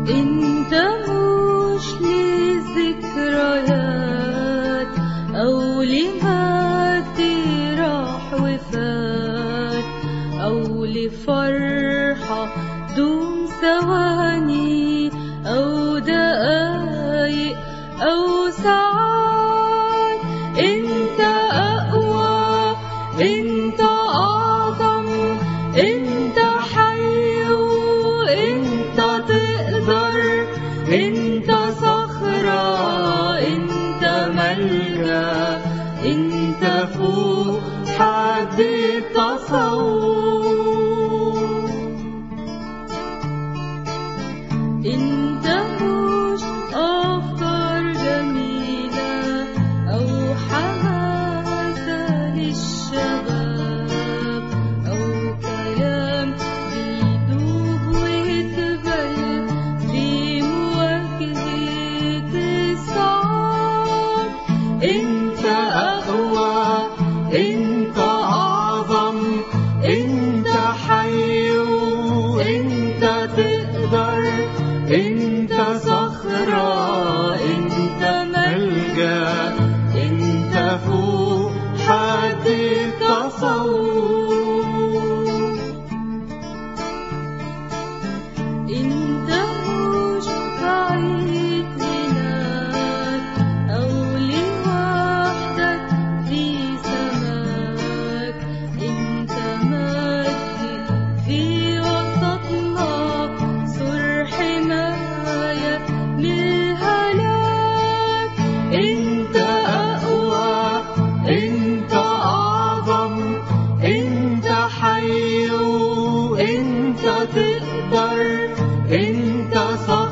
انت مش لذكريات او لمجد راح وفات او لفرحة دوم ثواني او دقايق او ساعات انت اقوى انت اعظم انت حي وانت تقدر انت صخرة انت ملجأ انت فوق حد التصور انت مش افكار جميلة او حماسة للشباب او كلام بيدوب ويتبل في مواجهة الصعاب انت اقوى انت اعظم انت حي وانت تقدر انت صخرة انت ملجأ انت فوق حد التصور انت مش بعيد هناك او لوحدك في سماك انت مجد في وسطنا سر حماية من الهلاك انت اقوى انت اعظم انت حي وانت تقدر انت صخرة